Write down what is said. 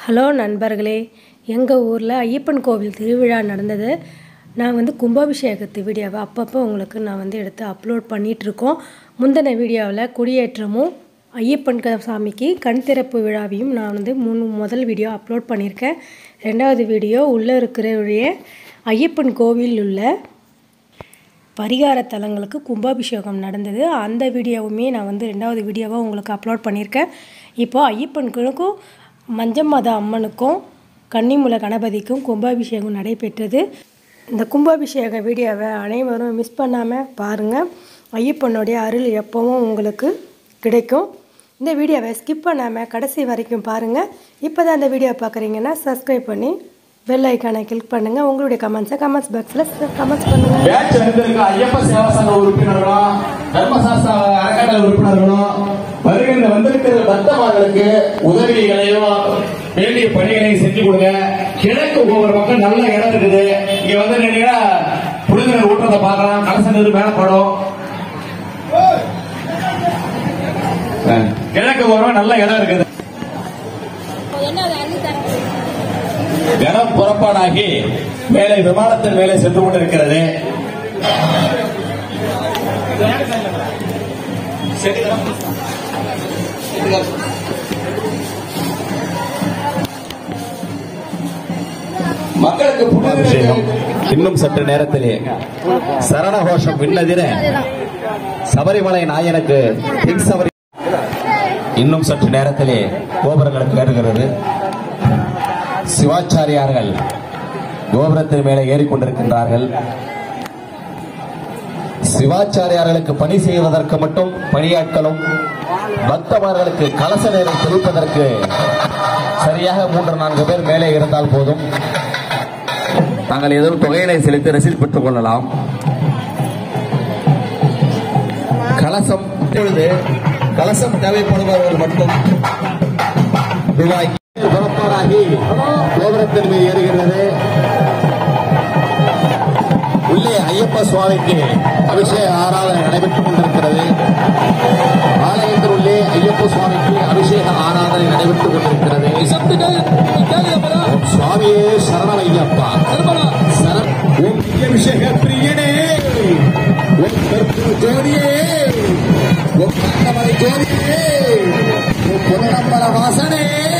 hello நண்பர்களே எங்கள் ஊரில் ஐயப்பன் கோவில் திருவிழா நடந்தது நான் வந்து கும்பாபிஷேகத்து வீடியோவை அப்பப்போ உங்களுக்கு நான் வந்து எடுத்து அப்லோட் பண்ணிகிட்ருக்கோம் முந்தின வீடியோவில் கொடியேற்றமும் ஐயப்பன் க- சாமிக்கு கண் திறப்பு விழாவையும் நான் வந்து மூணு முதல் வீடியோ அப்லோட் பண்ணியிருக்கேன் ரெண்டாவது வீடியோ உள்ளே இருக்கிற ஐயப்பன் கோவில் உள்ள பரிகார தலங்களுக்கு கும்பாபிஷேகம் நடந்தது அந்த வீடியோவுமே நான் வந்து ரெண்டாவது வீடியோவாக உங்களுக்கு அப்லோட் பண்ணியிருக்கேன் இப்போ ஐயப்பனுக்கும் மஞ்சமாதா அம்மனுக்கும் கன்னிமுல கணபதிக்கும் கும்பாபிஷேகம் நடைபெற்றது இந்த கும்பாபிஷேக வீடியோவை அனைவரும் மிஸ் பண்ணாமல் பாருங்கள் ஐயப்பனுடைய அருள் எப்பவும் உங்களுக்கு கிடைக்கும் இந்த வீடியோவை ஸ்கிப் பண்ணாமல் கடைசி வரைக்கும் பாருங்கள் இப்போ தான் இந்த வீடியோ பார்க்குறீங்கன்னா சப்ஸ்கிரைப் பண்ணி பெல் ஐக்கானை கிளிக் பண்ணுங்கள் உங்களுடைய கமெண்ட்ஸை கமெண்ட்ஸ் பாக்ஸில் கமெண்ட்ஸ் பண்ணுங்கள் பேட்ச் வந்திருக்க ஐயப்ப சேவா சங்க உறுப்பினர்களும் தர்மசாஸ்திர அறக்கட்டளை உறுப்பினர்களும் வருகின்ற வந்திருக்கிற பக்தமார்களுக்கு உதவிகளையும் வேண்டிய பணிகளையும் செஞ்சு கொடுங்க கிழக்கு ஒவ்வொரு பக்கம் நல்ல இடம் இருக்குது இங்க வந்து நீங்க புழுங்கின ஊற்றத்தை பார்க்கலாம் கலசம் எது மேல படும் கிழக்கு ஓரம் நல்ல இடம் இருக்குது தினம் புறப்பாடாகி மேலே விமானத்தின் மேலே சென்று கொண்டிருக்கிறது மக்களுக்கு புனரபிஷேகம் இன்னும் சற்று நேரத்திலே சரணகோஷம் விண்ணதிர சபரிமலை நாயனுக்கு தென் சபரி இன்னும் சற்று நேரத்திலே கோபுரங்களுக்கு ஏறுகிறது சிவாச்சாரியார்கள் கோபுரத்தின் மேலே ஏறிக்கொண்டிருக்கின்றார்கள் சிவாச்சாரியார்களுக்கு பணி செய்வதற்கு மட்டும் பணியாட்களும் பக்தமார்களுக்கு கலச நீரை தெளிப்பதற்கு சரியாக மூன்று நான்கு பேர் மேலே இருந்தால் போதும் நாங்கள் ஏதோ தொகையினை செலுத்தி ரசீது பெற்றுக் கொள்ளலாம் கலசம் இப்பொழுது கலசம் தேவைப்படுபவர்கள் மட்டும் ரூபாய் புறப்பாடாகி கோபுரத்தின் மீது ஏறுகிறது உள்ளே ஐயப்ப சுவாமிக்கு அபிஷேக ஆராதனை நடைபெற்றுக் கொண்டிருக்கிறது ஆலயத்தின் உள்ளே ஐயப்ப சுவாமிக்கு அபிஷேக ஆராதனை நடைபெற்றுக் கொண்டிருக்கிறது ஓம் சுவாமியே சரணம் ஐயப்பா சரணம் ஓம் அபிஷேக பிரியனே ஓம் கற்பூர ஜோதியே ஓம் கந்தமலை ஜோதியே ஓம் புனரம்பல வாசனே